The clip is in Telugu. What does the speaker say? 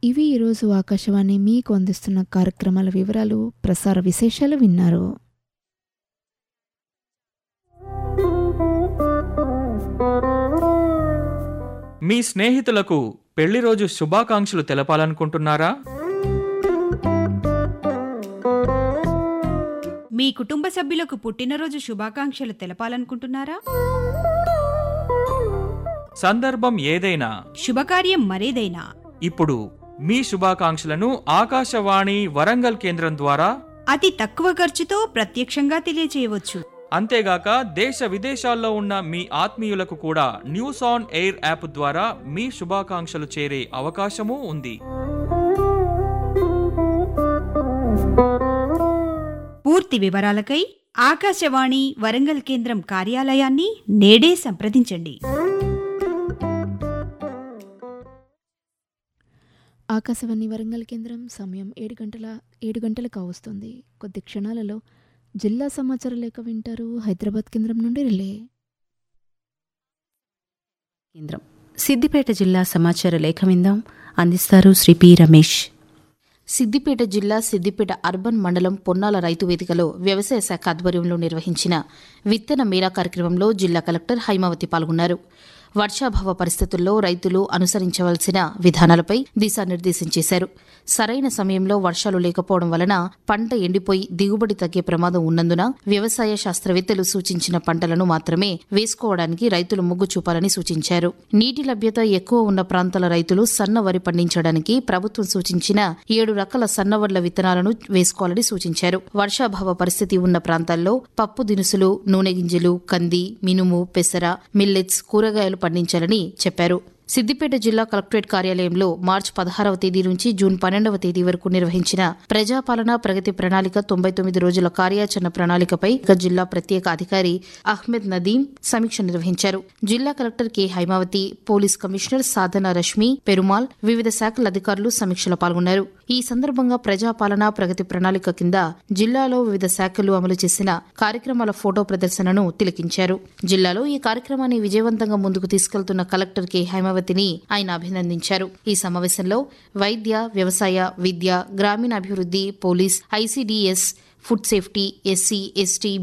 ఇవి ఈరోజు ఆకాశవాణి మీకు అందిస్తున్న కార్యక్రమాల వివరాలు ప్రసార విశేషాలు విన్నారు మీ స్నేహితులకు పెళ్లి రోజు శుభాకాంక్షలు తెలపాలనుకుంటున్నారా మీ కుటుంబ సభ్యులకు పుట్టినరోజు శుభాకాంక్షలు తెలపాలనుకుంటున్నారా సందర్భం ఏదైనా శుభకార్యం మరేదైనా ఇప్పుడు మీ శుభాకాంక్షలను ఆకాశవాణి వరంగల్ కేంద్రం ద్వారా అతి తక్కువ ఖర్చుతో ప్రత్యక్షంగా తెలియజేయవచ్చు అంతేగాక దేశ విదేశాల్లో ఉన్న మీ ఆత్మీయులకు కూడా న్యూస్ ఆన్ ఎయిర్ యాప్ ద్వారా మీ శుభాకాంక్షలు చేరే అవకాశమూ ఉంది పూర్తి వివరాలకై ఆకాశవాణి వరంగల్ కేంద్రం కార్యాలయాన్ని నేడే సంప్రదించండి ఆకాశవాణి వరంగల్ కేంద్రం సమయం ఏడు గంటల ఏడు గంటలకు వస్తుంది కొద్ది క్షణాలలో జిల్లా సమాచార లేఖ వింటారు హైదరాబాద్ కేంద్రం నుండి రిలే కేంద్రం సిద్దిపేట జిల్లా సమాచార లేఖ విందాం అందిస్తారు శ్రీ పి రమేష్ సిద్దిపేట జిల్లా సిద్దిపేట అర్బన్ మండలం పొన్నాల రైతు వేదికలో వ్యవసాయ శాఖ ఆధ్వర్యంలో నిర్వహించిన విత్తన మేళా కార్యక్రమంలో జిల్లా కలెక్టర్ హైమావతి పాల్గొన్నారు వర్షాభావ పరిస్థితుల్లో రైతులు అనుసరించవలసిన విధానాలపై దిశానిర్దేశం చేశారు సరైన సమయంలో వర్షాలు లేకపోవడం వలన పంట ఎండిపోయి దిగుబడి తగ్గే ప్రమాదం ఉన్నందున వ్యవసాయ శాస్త్రవేత్తలు సూచించిన పంటలను మాత్రమే వేసుకోవడానికి రైతులు మొగ్గు చూపాలని సూచించారు నీటి లభ్యత ఎక్కువ ఉన్న ప్రాంతాల రైతులు సన్న వరి పండించడానికి ప్రభుత్వం సూచించిన ఏడు రకాల సన్నవడ్ల విత్తనాలను వేసుకోవాలని సూచించారు వర్షాభావ పరిస్థితి ఉన్న ప్రాంతాల్లో పప్పు దినుసులు నూనె గింజలు కంది మినుము పెసర మిల్లెట్స్ కూరగాయలు పండించాలని చెప్పారు సిద్దిపేట జిల్లా కలెక్టరేట్ కార్యాలయంలో మార్చి పదహారవ తేదీ నుంచి జూన్ పన్నెండవ తేదీ వరకు నిర్వహించిన ప్రజాపాలన ప్రగతి ప్రణాళిక తొంభై తొమ్మిది రోజుల కార్యాచరణ ప్రణాళికపై జిల్లా ప్రత్యేక అధికారి అహ్మద్ నదీం సమీక్ష నిర్వహించారు జిల్లా collector K Haimavathi police commissioner Sadhana Rashmi Perumal వివిధ శాఖల అధికారులు సమీక్షలో పాల్గొన్నారు ఈ సందర్భంగా ప్రజాపాలన ప్రగతి ప్రణాళిక కింద జిల్లాలో వివిధ శాఖలు అమలు చేసిన కార్యక్రమాల ఫోటో ప్రదర్శనను తిలకించారు జిల్లాలో ఈ కార్యక్రమాన్ని విజయవంతంగా ముందుకు తీసుకెళ్తున్న కలెక్టర్ కె హైమావతిని ఆయన అభినందించారు ఈ సమావేశంలో వైద్య వ్యవసాయ విద్య గ్రామీణాభివృద్ధి police ICDS food safety SC ST